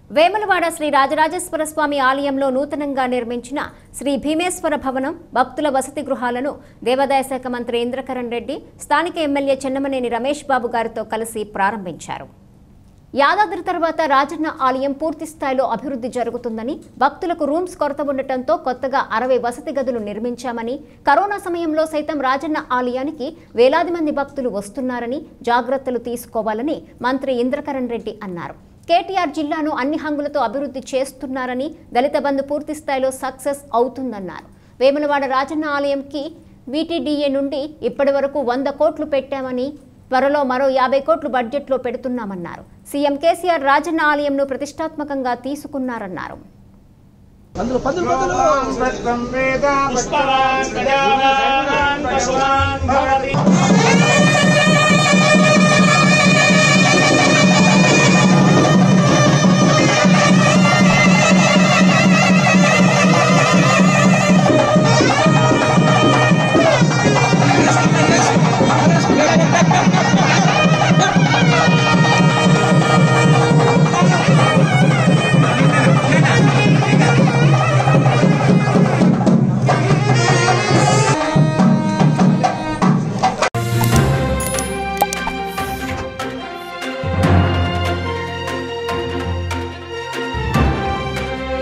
వేములవాడ శ్రీ రాజరాజేశ్వర స్వామి ఆలయంలో నూతనంగా నిర్మించిన శ్రీ భీమేశ్వర భవనం భక్తుల వసతి గృహాలను దేవాదాయ శాఖ మంత్రి ఇంద్రకరణ్ రెడ్డి స్థానిక ఎమ్మెల్యే చెన్నమనేని రమేష్ బాబు గారితో కలిసి ప్రారంభించారు యాదాద్రి తర్వాత రాజన్న ఆలయం పూర్తి స్థాయిలో అభివృద్ధి జరుగుతుందని భక్తులకు రూమ్స్ కొరత ఉండటంతో కొత్తగా అరవై వసతి గదులు నిర్మించామని కరోనా సమయంలో సైతం రాజన్న ఆలయానికి వేలాది మంది భక్తులు వస్తున్నారని జాగ్రత్తలు తీసుకోవాలని మంత్రి ఇంద్రకరణ్ రెడ్డి అన్నారు కేటీఆర్ జిల్లాను అన్ని హంగులతో అభివృద్ధి చేస్తున్నారని దళిత బంధు పూర్తి స్థాయిలో సక్సెస్ అవుతుందన్నారు వేములవాడ రాజన్న ఆలయంకి వీటీడీఏ నుండి ఇప్పటి వరకు వంద కోట్లు పెట్టామని త్వరలో మరో యాభై కోట్లు బడ్జెట్లో పెడుతున్నామన్నారు సీఎం కేసీఆర్ రాజన్న ఆలయంను ప్రతిష్టాత్మకంగా తీసుకున్నారన్నారు అందులో పందులు పందులు పుష్పవాన్ ప్రజావాన్ పశువాన్ భవతి